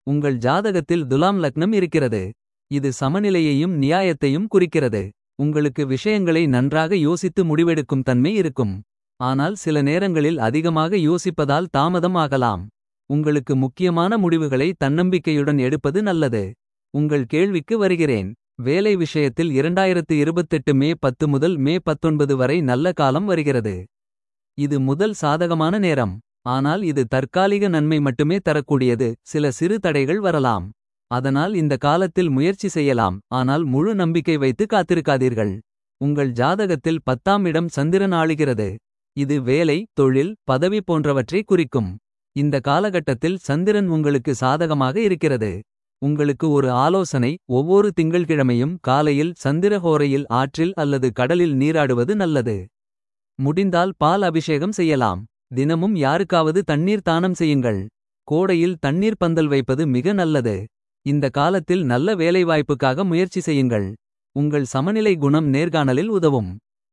உங்கள் ஜாதகத்தில் துலாம் லக்னம் இருக்கிறது. இது சமநிலையையும் நியாயத்தையும் குறிக்கிறது. உங்களுக்கு விஷயங்களை நன்றாக யோசித்து முடிவெடுக்கும் தன்மை இருக்கும். ஆனால் சில நேரங்களில் அதிகமாக யோசிப்பதால் தாமதம் ஆகலாம். உங்களுக்கு முக்கியமான முடிவுகளை தன்னம்பிக்கையுடன் எடுப்பது நல்லது. உங்கள் கேள்விக்கு வருகிறேன். வேலை விஷயத்தில் 2028 மே 10 முதல் மே 19 வரை நல்ல காலம் வருகிறது. இது முதல் சாதகமான நேரம். ஆனால் இது தற்காலிக நன்மை மட்டுமே தரக்கூடியது. சில சிறு தடைகள் வரலாம். அதனால் இந்த காலத்தில் முயற்சி செய்யலாம். ஆனால் முழு நம்பிக்கை வைத்து காத்திருக்காதீர்கள். உங்கள் ஜாதகத்தில் பத்தாம் இடம் சந்திரன் ஆளுகிறது. இது வேலை தொழில் பதவி போன்றவற்றை குறிக்கும். இந்த காலகட்டத்தில் சந்திரன் உங்களுக்கு சாதகமாக இருக்கிறது. உங்களுக்கு ஒரு ஆலோசனை ஒவ்வொரு திங்கள்கிழமையும் காலையில் சந்திரஹோரையில் ஆற்றில் அல்லது கடலில் நீராடுவது நல்லது. முடிந்தால் பால் அபிஷேகம் செய்யலாம். தினமும் யாருக்காவது தண்ணீர் தானம் செய்யுங்கள். கோடையில் தண்ணீர் பந்தல் வைப்பது மிக நல்லது. இந்த காலத்தில் நல்ல வேலைவாய்ப்புக்காக முயற்சி செய்யுங்கள். உங்கள் சமநிலை குணம் நேர்காணலில் உதவும்.